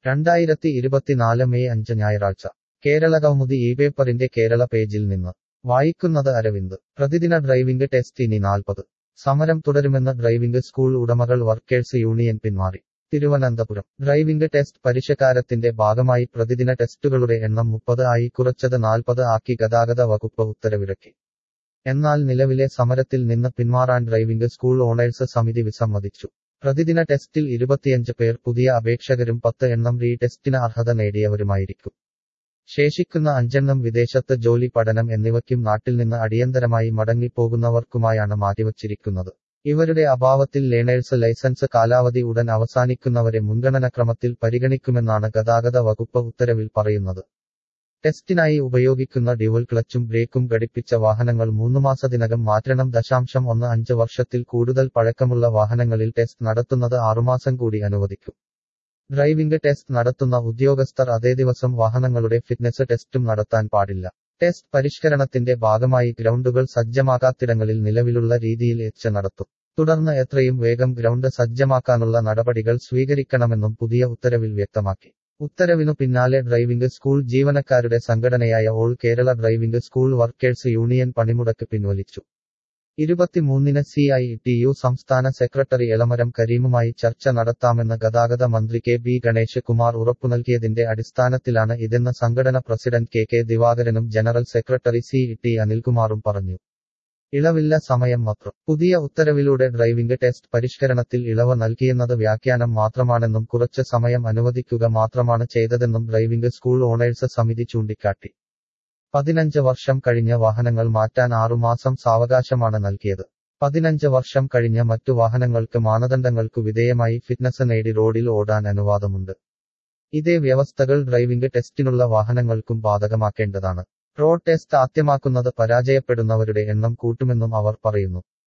രണ്ടായിരത്തി ഇരുപത്തിനാല് മെയ് അഞ്ച് ഞായറാഴ്ച കേരളകൗമുദി ഈ പേപ്പറിന്റെ കേരള പേജിൽ നിന്ന് വായിക്കുന്നത് അരവിന്ദ് പ്രതിദിന ഡ്രൈവിംഗ് ടെസ്റ്റ് ഇനി നാൽപ്പത് സമരം തുടരുമെന്ന് ഡ്രൈവിംഗ് സ്കൂൾ ഉടമകൾ വർക്കേഴ്സ് യൂണിയൻ പിന്മാറി തിരുവനന്തപുരം ഡ്രൈവിംഗ് ടെസ്റ്റ് പരിഷ്കാരത്തിന്റെ ഭാഗമായി പ്രതിദിന ടെസ്റ്റുകളുടെ എണ്ണം മുപ്പത് ആയി കുറച്ചത് നാൽപ്പത് ആക്കി ഗതാഗത വകുപ്പ് ഉത്തരവിറക്കി എന്നാൽ നിലവിലെ സമരത്തിൽ നിന്ന് പിന്മാറാൻ ഡ്രൈവിംഗ് സ്കൂൾ ഓണേഴ്സ് സമിതി വിസമ്മതിച്ചു പ്രതിദിന ടെസ്റ്റിൽ ഇരുപത്തിയഞ്ച് പേർ പുതിയ അപേക്ഷകരും പത്ത് എണ്ണം റീ ടെസ്റ്റിന് അർഹത നേടിയവരുമായിരിക്കും ശേഷിക്കുന്ന അഞ്ചെണ്ണം വിദേശത്ത് ജോലി പഠനം എന്നിവയ്ക്കും നാട്ടിൽ നിന്ന് അടിയന്തരമായി മടങ്ങിപ്പോകുന്നവർക്കുമായാണ് മാറ്റിവച്ചിരിക്കുന്നത് ഇവരുടെ അഭാവത്തിൽ ലേണേഴ്സ് ലൈസൻസ് കാലാവധി ഉടൻ അവസാനിക്കുന്നവരെ മുൻഗണനക്രമത്തിൽ പരിഗണിക്കുമെന്നാണ് ഗതാഗത വകുപ്പ് ഉത്തരവിൽ പറയുന്നത് ടെസ്റ്റിനായി ഉപയോഗിക്കുന്ന ഡ്യുവൽ ക്ലച്ചും ബ്രേക്കും ഘടിപ്പിച്ച വാഹനങ്ങൾ മൂന്നു മാസത്തിനകം മാറ്റണം ദശാംശം ഒന്ന് അഞ്ച് വർഷത്തിൽ കൂടുതൽ പഴക്കമുള്ള വാഹനങ്ങളിൽ ടെസ്റ്റ് നടത്തുന്നത് ആറുമാസം കൂടി അനുവദിക്കും ഡ്രൈവിംഗ് ടെസ്റ്റ് നടത്തുന്ന ഉദ്യോഗസ്ഥർ അതേ ദിവസം വാഹനങ്ങളുടെ ഫിറ്റ്നസ് ടെസ്റ്റും നടത്താൻ പാടില്ല ടെസ്റ്റ് പരിഷ്കരണത്തിന്റെ ഭാഗമായി ഗ്രൗണ്ടുകൾ സജ്ജമാക്കാത്തിടങ്ങളിൽ നിലവിലുള്ള രീതിയിൽ എച്ച് നടത്തും തുടർന്ന് എത്രയും വേഗം ഗ്രൗണ്ട് സജ്ജമാക്കാനുള്ള നടപടികൾ സ്വീകരിക്കണമെന്നും പുതിയ ഉത്തരവിൽ വ്യക്തമാക്കി ഉത്തരവിനു പിന്നാലെ ഡ്രൈവിംഗ് സ്കൂൾ ജീവനക്കാരുടെ സംഘടനയായ all Kerala driving school workers union പണിമുടക്ക് പിൻവലിച്ചു ഇരുപത്തിമൂന്നിന് സി ഐ ടി യു സംസ്ഥാന സെക്രട്ടറി എളമരം കരീമുമായി ചർച്ച നടത്താമെന്ന് ഗതാഗത മന്ത്രി കെ ബി ഗണേഷ് കുമാർ ഉറപ്പു നൽകിയതിന്റെ അടിസ്ഥാനത്തിലാണ് ഇതെന്ന് സംഘടന പ്രസിഡന്റ് കെ കെ ദിവാകരനും ജനറൽ സെക്രട്ടറി സി ടി അനിൽകുമാറും പറഞ്ഞു ഇളവില്ല സമയം മാത്രം പുതിയ ഉത്തരവിലൂടെ ഡ്രൈവിംഗ് ടെസ്റ്റ് പരിഷ്കരണത്തിൽ ഇളവ് നൽകിയെന്നത് വ്യാഖ്യാനം മാത്രമാണെന്നും കുറച്ച് സമയം അനുവദിക്കുക മാത്രമാണ് ചെയ്തതെന്നും ഡ്രൈവിംഗ് സ്കൂൾ ഓണേഴ്സ് സമിതി ചൂണ്ടിക്കാട്ടി പതിനഞ്ച് വർഷം കഴിഞ്ഞ വാഹനങ്ങൾ മാറ്റാൻ ആറുമാസം സാവകാശമാണ് നൽകിയത് പതിനഞ്ച് വർഷം കഴിഞ്ഞ മറ്റു വാഹനങ്ങൾക്ക് മാനദണ്ഡങ്ങൾക്കു വിധേയമായി ഫിറ്റ്നസ് നേടി റോഡിൽ ഓടാൻ അനുവാദമുണ്ട് ഇതേ വ്യവസ്ഥകൾ ഡ്രൈവിംഗ് ടെസ്റ്റിനുള്ള വാഹനങ്ങൾക്കും ബാധകമാക്കേണ്ടതാണ് റോഡ് ടെസ്റ്റ് ആദ്യമാക്കുന്നത് പരാജയപ്പെടുന്നവരുടെ എണ്ണം കൂട്ടുമെന്നും അവർ പറയുന്നു